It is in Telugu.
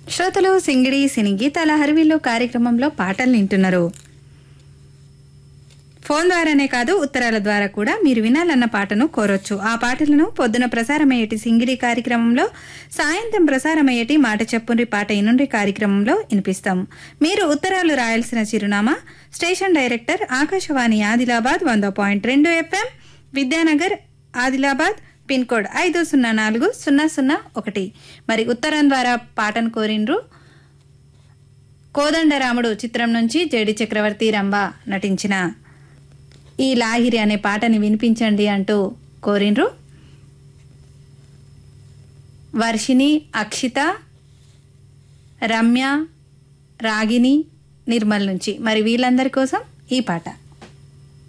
శ్రోతలు సింగిడి సినీ గీతాల హరివిల్లు కార్యక్రమంలో పాటలు వింటున్నారు ఫోన్ ద్వారానే కాదు ఉత్తరాల ద్వారా కూడా మీరు వినాలన్న పాటను కోరొచ్చు ఆ పాటలను పొద్దున ప్రసారమయ్యేటి సింగిడి కార్యక్రమంలో సాయంత్రం ప్రసారమయ్యేటి మాట చెప్పుండ్రి పాట ఇనుండ్రి కార్యక్రమంలో వినిపిస్తాం మీరు ఉత్తరాలు రాయాల్సిన చిరునామా స్టేషన్ డైరెక్టర్ ఆకాశవాణి ఆదిలాబాద్ వంద పాయింట్ రెండు FM Vidyanagar Adilabad pin code ఐదు సున్నా నాలుగు సున్నా సున్నా ఒకటి మరి ఉత్తరం ద్వారా పాటను కోరిండ్రు కోదండరాముడు చిత్రం నుంచి జేడి చక్రవర్తి రంభ నటించిన ఈ లాహిరి అనే పాటని వినిపించండి అంటూ కోరిండ్రు వర్షిని అక్షిత రమ్య రాగిని నిర్మల్ నుంచి మరి వీళ్ళందరి కోసం ఈ పాట